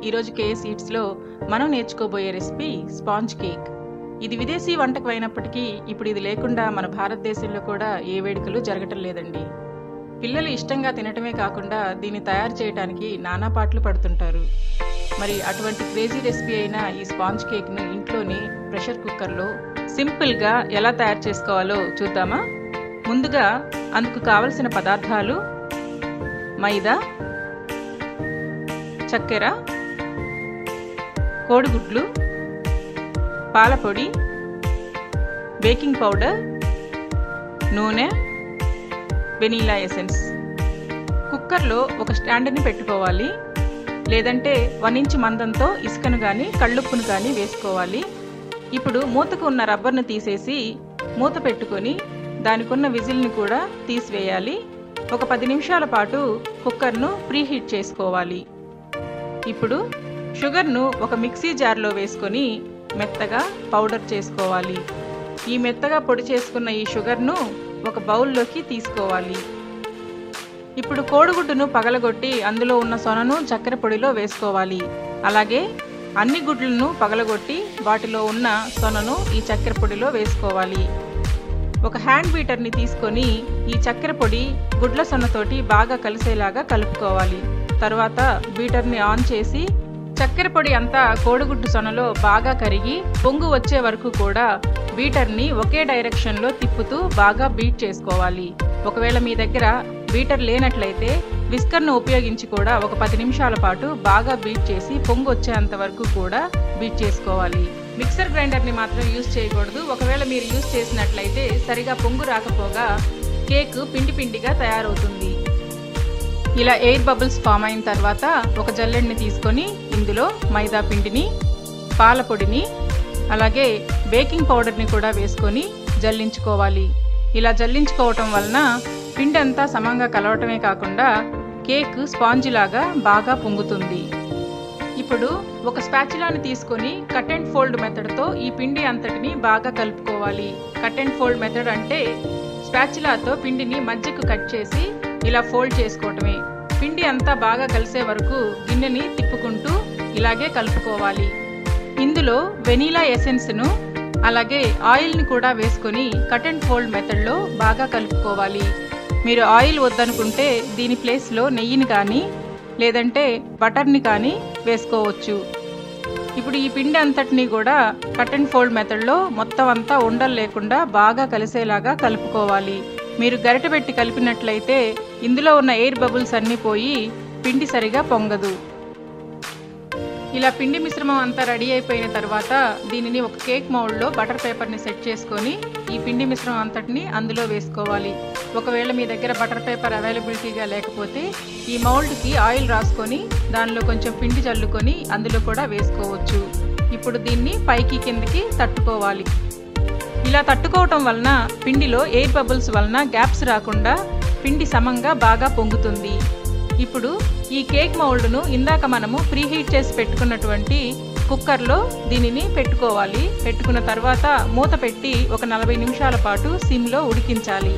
ఈరోజు కేఎస్ ఈట్స్లో మనం నేర్చుకోబోయే recipe sponge cake ఇది విదేశీ వంటకం అయినప్పటికీ ఇప్పుడు ఇది లేకుండా మన భారతదేశంలో కూడా ఏ వేడుకలు జరగటం లేదండి పిల్లలు ఇష్టంగా తినటమే కాకుండా దీన్ని తయారు చేయడానికి నానా పాటలు పడుతుంటారు మరి అటువంటి క్రేజీ రెసిపీ అయిన ఈ స్పాంజ్ కేక్ను ఇంట్లోని ప్రెషర్ కుక్కర్లో సింపుల్గా ఎలా తయారు చేసుకోవాలో చూద్దామా ముందుగా అందుకు కావలసిన పదార్థాలు మైదా చక్కెర కోడిగుడ్లు పాలపొడి బేకింగ్ పౌడర్ నూనె వెనీలా ఎసెన్స్ కుక్కర్లో ఒక స్టాండ్ని పెట్టుకోవాలి లేదంటే వన్ ఇంచ్ మందంతో ఇసుకను కానీ కళ్ళుప్పును కానీ వేసుకోవాలి ఇప్పుడు మూతకు ఉన్న రబ్బర్ను తీసేసి మూత పెట్టుకొని దానికున్న విజిల్ని కూడా తీసివేయాలి ఒక పది నిమిషాల పాటు కుక్కర్ను ప్రీహీట్ చేసుకోవాలి ఇప్పుడు షుగర్ను ఒక మిక్సీ జార్లో వేసుకొని మెత్తగా పౌడర్ చేసుకోవాలి ఈ మెత్తగా పొడి చేసుకున్న ఈ షుగర్ను ఒక బౌల్లోకి తీసుకోవాలి ఇప్పుడు కోడిగుడ్డును పగలగొట్టి అందులో ఉన్న సొనను చక్కెర పొడిలో వేసుకోవాలి అలాగే అన్ని గుడ్లను పగలగొట్టి వాటిలో ఉన్న సొనను ఈ చక్కెర పొడిలో వేసుకోవాలి ఒక హ్యాండ్ బీటర్ని తీసుకొని ఈ చక్కెర పొడి గుడ్ల సొన్నతోటి బాగా కలిసేలాగా కలుపుకోవాలి తర్వాత బీటర్ని ఆన్ చేసి చక్కెర పొడి అంతా కోడిగుడ్డు సొనలో బాగా కరిగి పొంగు వచ్చే వరకు కూడా బీటర్ని ఒకే డైరెక్షన్లో తిప్పుతూ బాగా బీట్ చేసుకోవాలి ఒకవేళ మీ దగ్గర బీటర్ లేనట్లయితే విస్కర్ను ఉపయోగించి కూడా ఒక పది నిమిషాల పాటు బాగా బీట్ చేసి పొంగు వచ్చేంత వరకు కూడా బీట్ చేసుకోవాలి మిక్సర్ గ్రైండర్ని మాత్రం యూజ్ చేయకూడదు ఒకవేళ మీరు యూజ్ చేసినట్లయితే సరిగా పొంగు రాకపోగా కేక్ పిండి పిండిగా తయారవుతుంది ఇలా ఎయిర్ బబుల్స్ ఫామ్ అయిన తర్వాత ఒక జల్లెడ్ని తీసుకొని ఇందులో మైదా పిండిని పాల పొడిని అలాగే బేకింగ్ పౌడర్ని కూడా వేసుకొని జల్లించుకోవాలి ఇలా జల్లించుకోవటం వలన పిండి అంతా సమంగా కలవటమే కాకుండా కేక్ స్పాంజ్ లాగా బాగా పొంగుతుంది ఇప్పుడు ఒక స్పాచులాని తీసుకొని కట్ అండ్ ఫోల్డ్ మెథడ్తో ఈ పిండి అంతటిని బాగా కలుపుకోవాలి కట్ అండ్ ఫోల్డ్ మెథడ్ అంటే స్పాచులాతో పిండిని మధ్యకు కట్ చేసి ఇలా ఫోల్డ్ చేసుకోవటమే పిండి అంతా బాగా కలిసే వరకు గిన్నెని తిప్పుకుంటూ ఇలాగే కలుపుకోవాలి ఇందులో వెనీలా ఎసెన్స్ను అలాగే ఆయిల్ని కూడా వేసుకొని కట్ అండ్ ఫోల్డ్ మెథడ్లో బాగా కలుపుకోవాలి మీరు ఆయిల్ వద్దనుకుంటే దీని ప్లేస్లో నెయ్యిని కానీ లేదంటే బటర్ని కానీ వేసుకోవచ్చు ఇప్పుడు ఈ పిండి అంతటిని కూడా కట్ అండ్ ఫోల్డ్ మెథడ్లో మొత్తం అంతా ఉండలు లేకుండా బాగా కలిసేలాగా కలుపుకోవాలి మీరు గరిటె పెట్టి కలిపినట్లయితే ఇందులో ఉన్న ఎయిర్ బబుల్స్ అన్నీ పోయి పిండి సరిగా పొంగదు ఇలా పిండి మిశ్రమం అంతా రెడీ అయిపోయిన తర్వాత దీనిని ఒక కేక్ మౌల్డ్లో బటర్ పేపర్ని సెట్ చేసుకొని ఈ పిండి మిశ్రమం అంతటిని అందులో వేసుకోవాలి ఒకవేళ మీ దగ్గర బటర్ పేపర్ అవైలబిలిటీగా లేకపోతే ఈ మౌల్డ్కి ఆయిల్ రాసుకొని దానిలో కొంచెం పిండి చల్లుకొని అందులో కూడా వేసుకోవచ్చు ఇప్పుడు దీన్ని పైకి కిందకి తట్టుకోవాలి ఇలా తట్టుకోవటం వలన పిండిలో ఎయిర్ బబుల్స్ వలన గ్యాప్స్ రాకుండా పిండి సమంగా బాగా పొంగుతుంది ఇప్పుడు ఈ కేక్ మౌల్డ్ను ఇందాక మనము ప్రీహీట్ చేసి పెట్టుకున్నటువంటి కుక్కర్లో దీనిని పెట్టుకోవాలి పెట్టుకున్న తర్వాత మూత పెట్టి ఒక నలభై నిమిషాల పాటు సిమ్లో ఉడికించాలి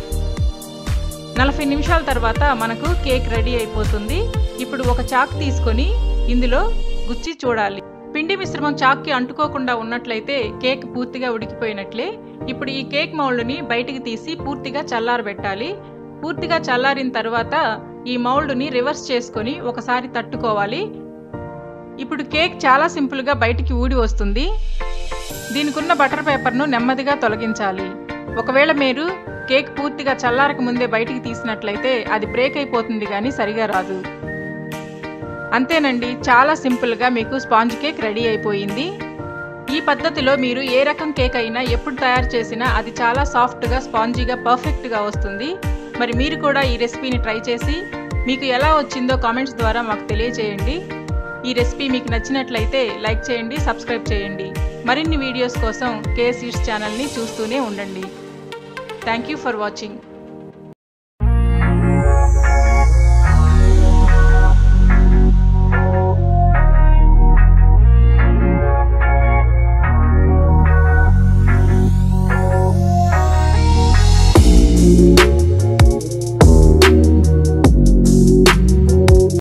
నలభై నిమిషాల తర్వాత మనకు కేక్ రెడీ అయిపోతుంది ఇప్పుడు ఒక చాక్ తీసుకొని ఇందులో గుచ్చి చూడాలి పిండి మిశ్రమం చాక్కి అంటుకోకుండా ఉన్నట్లయితే కేక్ పూర్తిగా ఉడికిపోయినట్లే ఇప్పుడు ఈ కేక్ మౌల్డ్ని బయటికి తీసి పూర్తిగా చల్లారబెట్టాలి పూర్తిగా చల్లారిన తర్వాత ఈ మౌల్డ్ని రివర్స్ చేసుకొని ఒకసారి తట్టుకోవాలి ఇప్పుడు కేక్ చాలా సింపుల్గా బయటికి ఊడి వస్తుంది దీనికున్న బటర్ పేపర్ను నెమ్మదిగా తొలగించాలి ఒకవేళ మీరు కేక్ పూర్తిగా చల్లారక ముందే బయటికి తీసినట్లయితే అది బ్రేక్ అయిపోతుంది కానీ సరిగా రాదు అంతేనండి చాలా సింపుల్గా మీకు స్పాంజ్ కేక్ రెడీ అయిపోయింది ఈ పద్ధతిలో మీరు ఏ రకం కేక్ అయినా ఎప్పుడు తయారు చేసినా అది చాలా సాఫ్ట్గా స్పాంజీగా పర్ఫెక్ట్గా వస్తుంది మరి మీరు కూడా ఈ రెసిపీని ట్రై చేసి మీకు ఎలా వచ్చిందో కామెంట్స్ ద్వారా మాకు తెలియజేయండి ఈ రెసిపీ మీకు నచ్చినట్లయితే లైక్ చేయండి సబ్స్క్రైబ్ చేయండి మరిన్ని వీడియోస్ కోసం కేఎస్ ఈట్స్ ఛానల్ని చూస్తూనే ఉండండి థ్యాంక్ యూ ఫర్ వాచింగ్